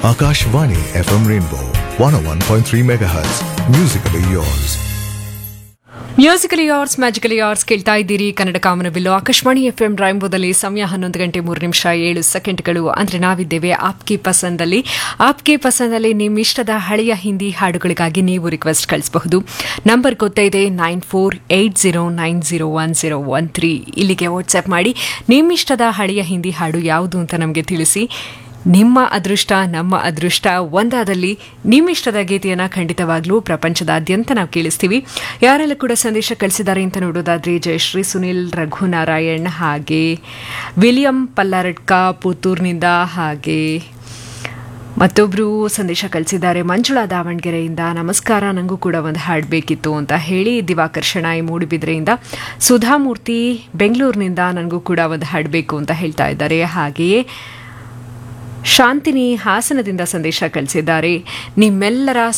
Akashvani FM Rainbow 101.3 MHz. Musically yours. Musically yours magically yours ಕೇಳ್ತಾ ಇದ್ದೀರಿ ಕನ್ನಡ ಕಾಮನಬಿಲ್ಲು Akashvani F M ರಾಯಂಬೋದಲ್ಲಿ ಸಮಯ ಹನ್ನೊಂದು ಗಂಟೆ ಮೂರು ನಿಮಿಷ ಏಳು ಸೆಕೆಂಡ್ಗಳು ಅಂದ್ರೆ ನಾವಿದ್ದೇವೆ ಆಪ್ಗೆ ಪಸಂದಲ್ಲಿ ಆಪ್ಗೆ ಪಸಂದಲ್ಲಿ ನಿಮ್ಮ ಇಷ್ಟದ ಹಳೆಯ ಹಿಂದಿ ಹಾಡುಗಳಿಗಾಗಿ ನೀವು ರಿಕ್ವೆಸ್ಟ್ ಕಳಿಸಬಹುದು ನಂಬರ್ ಗೊತ್ತಿದೆ nine four eight zero nine zero one zero one three ಇಲ್ಲಿಗೆ ವಾಟ್ಸ್ಆ್ಯಪ್ ಮಾಡಿ ನಿಮ್ಮಿಷ್ಟದ ಹಳೆಯ ಹಿಂದಿ ಹಾಡು ಯಾವುದು ಅಂತ ನಮಗೆ ತಿಳಿಸಿ ನಿಮ್ಮ ಅದೃಷ್ಟ ನಮ್ಮ ಅದೃಷ್ಟ ಒಂದಾದಲ್ಲಿ ನಿಮ್ಮಿಷ್ಟದ ಗೀತೆಯನ್ನು ಖಂಡಿತವಾಗ್ಲೂ ಪ್ರಪಂಚದಾದ್ಯಂತ ನಾವು ಕೇಳಿಸ್ತೀವಿ ಯಾರೆಲ್ಲ ಕೂಡ ಸಂದೇಶ ಕಳಿಸಿದ್ದಾರೆ ಅಂತ ನೋಡೋದಾದ್ರೆ ಜಯಶ್ರೀ ಸುನಿಲ್ ರಘುನಾರಾಯಣ್ ಹಾಗೆ ವಿಲಿಯಂ ಪಲ್ಲಾರಡ್ಕ ಪುತ್ತೂರಿನಿಂದ ಹಾಗೆ ಮತ್ತೊಬ್ಬರು ಸಂದೇಶ ಕಳಿಸಿದ್ದಾರೆ ಮಂಜುಳಾ ದಾವಣಗೆರೆಯಿಂದ ನಮಸ್ಕಾರ ನನಗೂ ಕೂಡ ಒಂದು ಹಾಡು ಬೇಕಿತ್ತು ಅಂತ ಹೇಳಿ ದಿವಾಕರ್ ಶೆಣಾಯಿ ಮೂಡಿಬಿದ್ರೆಯಿಂದ ಸುಧಾಮೂರ್ತಿ ಬೆಂಗಳೂರಿನಿಂದ ನನಗೂ ಕೂಡ ಒಂದು ಹಾಡು ಬೇಕು ಅಂತ ಹೇಳ್ತಾ ಇದ್ದಾರೆ ಹಾಗೆಯೇ ಶಾಂತಿನಿ ಹಾಸನದಿಂದ ಸಂದೇಶ ಕಳಿಸಿದ್ದಾರೆ ನಿಮ್ಮೆಲ್ಲರ